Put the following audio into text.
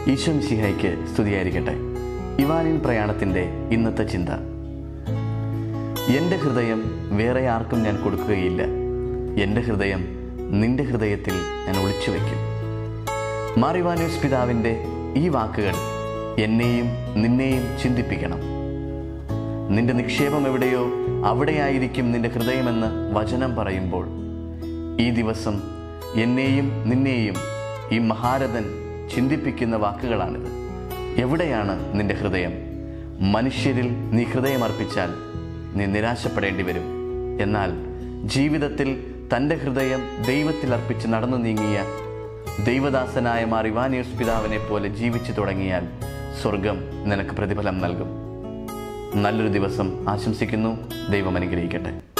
ഈശോ മിശിഹായ്ക്ക് സ്തുതിയായിരിക്കട്ടെ ഇവാനിൻ പ്രയാണത്തിൻ്റെ ഇന്നത്തെ ചിന്ത എൻ്റെ ഹൃദയം വേറെ ആർക്കും ഞാൻ കൊടുക്കുകയില്ല എൻ്റെ ഹൃദയം നിന്റെ ഹൃദയത്തിൽ ഞാൻ ഒളിച്ചു വയ്ക്കും മാറിവാനൂസ് പിതാവിൻ്റെ ഈ വാക്കുകൾ എന്നെയും നിന്നെയും ചിന്തിപ്പിക്കണം നിന്റെ നിക്ഷേപം എവിടെയോ അവിടെയായിരിക്കും നിന്റെ ഹൃദയമെന്ന് വചനം പറയുമ്പോൾ ഈ ദിവസം എന്നെയും നിന്നെയും ഈ മഹാരഥൻ ചിന്തിപ്പിക്കുന്ന വാക്കുകളാണിത് എവിടെയാണ് നിന്റെ ഹൃദയം മനുഷ്യരിൽ നീ ഹൃദയമർപ്പിച്ചാൽ നീ നിരാശപ്പെടേണ്ടി വരും എന്നാൽ ജീവിതത്തിൽ തൻ്റെ ഹൃദയം ദൈവത്തിൽ അർപ്പിച്ച് നടന്നു നീങ്ങിയ ദൈവദാസനായ മാർ ഇവാനിയോസ് പിതാവിനെ പോലെ ജീവിച്ചു തുടങ്ങിയാൽ സ്വർഗം നിനക്ക് പ്രതിഫലം നൽകും നല്ലൊരു ദിവസം ആശംസിക്കുന്നു ദൈവം അനുഗ്രഹിക്കട്ടെ